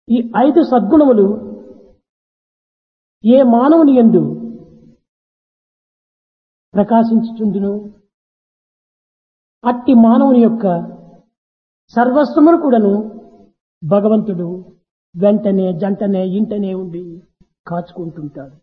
ఈ ఐదు సద్గుణములు ఏ మానవుని యందు ప్రకాశించుచుండును అట్టి మానవుని యొక్క సర్వస్వమును కూడాను భగవంతుడు వెంటనే జంటనే ఇంటనే ఉండి కాచుకుంటుంటాడు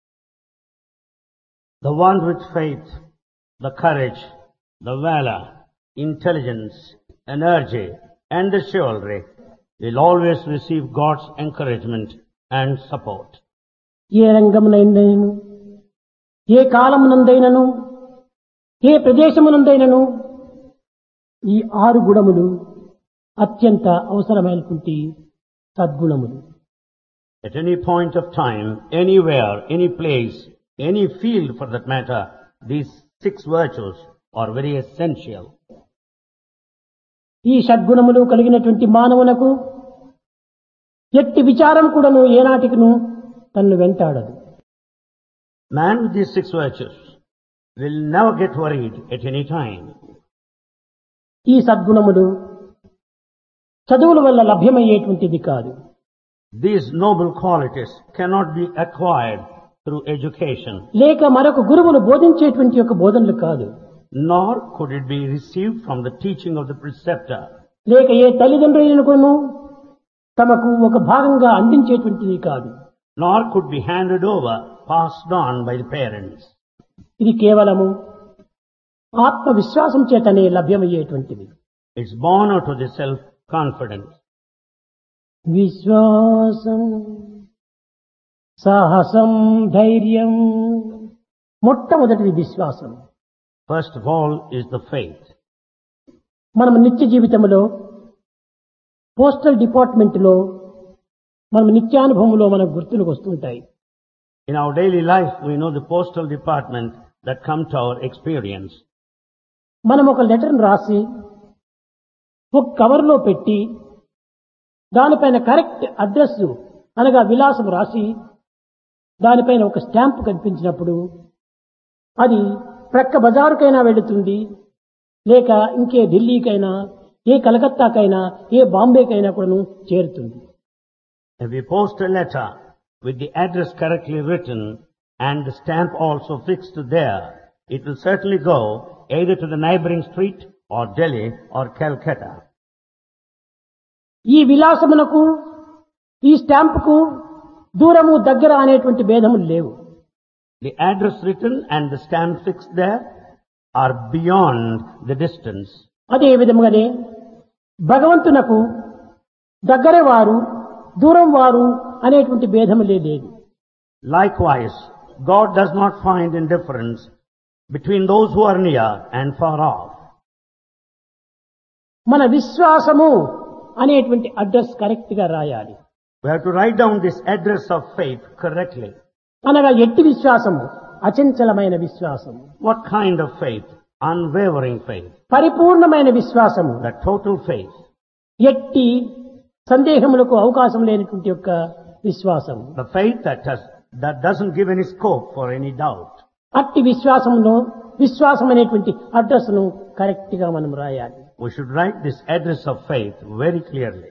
The one with faith, the courage, the valor, intelligence, energy, and the chivalry will always receive God's encouragement and support. ఏ రంగమునైనను ఏ కాలమునందైనను ఏ ప్రదేశమునందైనను ఈ ఆరు గుణములు అత్యంత అవసరమైనటువంటి సద్గుణములు At any point of time, anywhere, any place, any field for that matter, these six virtues are very essential. ఈ షడ్గుణములు కలిగినటువంటి మానవునకు ఎట్టి విచారం కూడాను ఏనాటికిను తన్ను వెంటాడదు Man with these six virtues will never get worried at any time. ఈ సద్గుణములు చదువుల వల్ల లభ్యమయ్యేటువంటిది కాదు These noble qualities cannot be acquired through education, లేక మరొక గురువులు బోధించేటువంటి యొక్క బోధనలు కాదు nor could it be received from the teaching of the preceptor, లేక ఏ తల్లిదండ్రులను తమకు ఒక భాగంగా అందించేటువంటిది కాదు nor could be handed over, passed on by the parents. ఇది కేవలము ఆత్మవిశ్వాసం చేతనే లభ్యమయ్యేటువంటిది It's born out of the self-confidence. విశ్వాసం సాహసం ధైర్యం మొట్టమొదటిది విశ్వాసం First of all is the faith. మనం నిత్య జీవితంలో పోస్టల్ డిపార్ట్మెంట్లో మనం నిత్యానుభవంలో మనకు గుర్తులకు వస్తుంటాయి In our daily life, we know the postal department that come to our experience. మనం ఒక లెటర్ను రాసి ఒక కవర్లో పెట్టి దానిపైన కరెక్ట్ అడ్రస్ అనగా విలాసం రాసి దానిపైన ఒక స్టాంప్ కనిపించినప్పుడు అది ప్రక్క బజారుకైనా వెళుతుంది లేక ఇంకే ఢిల్లీకైనా ఏ కలకత్తాకైనా ఏ బాంబేకైనా కూడాను చేరుతుంది If we post a letter with the address correctly written and the stamp also fixed there, it will certainly go either to the neighboring street or Delhi or Calcutta. ఈ విలాసమునకు ఈ స్టాంపుకు దూరము దగ్గర అనేటువంటి భేదములు లేవు The address written and the stamp fixed there are beyond the distance. అదే విధముగానే భగవంతునకు దగ్గర వారు దూరం వారు అనేటువంటి భేదములే లేదు Likewise, God does not find indifference between those who are near and far off. మన విశ్వాసము అనేటువంటి అడ్రస్ కరెక్ట్ గా రాయాలి We have to write down this address of faith correctly. అనగా ఎట్టి విశ్వాసము అచంచలమైన విశ్వాసము What kind of faith? Unwavering faith. పరిపూర్ణమైన విశ్వాసము The total faith. ఎట్టి సందేహములకు అవకాశం లేనటువంటి యొక్క విశ్వాసము The faith that has, that doesn't give any scope for any doubt. అట్టి విశ్వాసమును విశ్వాసం అనేటువంటి అడ్రస్ ను కరెక్ట్ గా మనం రాయాలి We should write this address of faith very clearly.